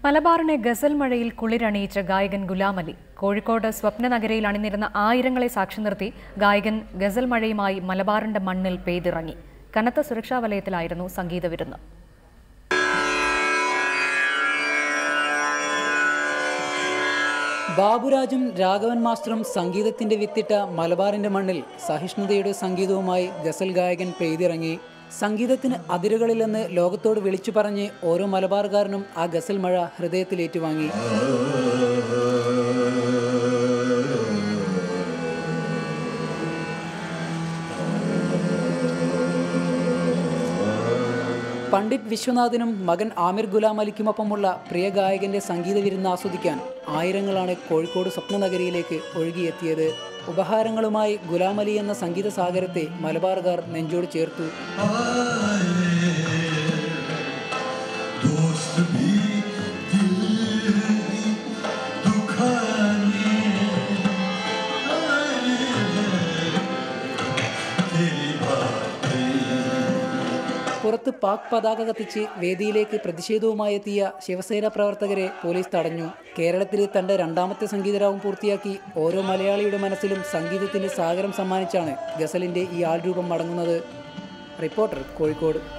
മലബാറിനെ ഗസൽ മഴയിൽ കുളിരണിയിച്ച ഗായകൻ ഗുലാമലി കോഴിക്കോട് സ്വപ്നനഗരയിൽ അണിനിരുന്ന ആയിരങ്ങളെ സാക്ഷി നിർത്തി ഗായകൻ ഗസൽ മഴയുമായി മലബാറിന്റെ മണ്ണിൽ പെയ്തിറങ്ങി കനത്ത സുരക്ഷാ വലയത്തിലായിരുന്നു സംഗീത വിരുന്ന് ബാബുരാജും രാഘവൻ മാസ്റ്ററും സംഗീതത്തിന്റെ വിത്തിട്ട മലബാറിന്റെ മണ്ണിൽ സഹിഷ്ണുതയുടെ സംഗീതവുമായി ഗസൽ ഗായകൻ പെയ്തിറങ്ങി സംഗീതത്തിന് അതിരുകളില്ലെന്ന് ലോകത്തോട് വിളിച്ചു പറഞ്ഞ് ഓരോ മലബാറുകാരനും ആ ഗസൽ മഴ ഹൃദയത്തിലേറ്റുവാങ്ങി പണ്ഡിറ്റ് വിശ്വനാഥിനും മകൻ ആമിർ ഗുലാം അലിക്കുമൊപ്പമുള്ള പ്രിയ ഗായകന്റെ സംഗീത വിരുന്ന് ആസ്വദിക്കാൻ ആയിരങ്ങളാണ് കോഴിക്കോട് സ്വപ്നനഗരിയിലേക്ക് ഒഴുകിയെത്തിയത് ഉപഹാരങ്ങളുമായി ഗുലാം അലി എന്ന സംഗീത സാഗരത്തെ മലബാറുകാർ നെഞ്ചോട് ചേർത്തു दोस्त भी दिल ही दुखाने आए हैं तेरी बातें പുറത്ത് പാക് പതാക കത്തിച്ച് വേദിയിലേക്ക് പ്രതിഷേധവുമായി എത്തിയ ശിവസേന പ്രവർത്തകരെ പോലീസ് തടഞ്ഞു കേരളത്തിലെ തന്റെ രണ്ടാമത്തെ സംഗീതരാവും പൂർത്തിയാക്കി ഓരോ മലയാളിയുടെ മനസ്സിലും സംഗീതത്തിന്റെ സാഗരം സമ്മാനിച്ചാണ് ഗസലിന്റെ ഈ ആൾരൂപം മടങ്ങുന്നത് റിപ്പോർട്ടർ കോഴിക്കോട്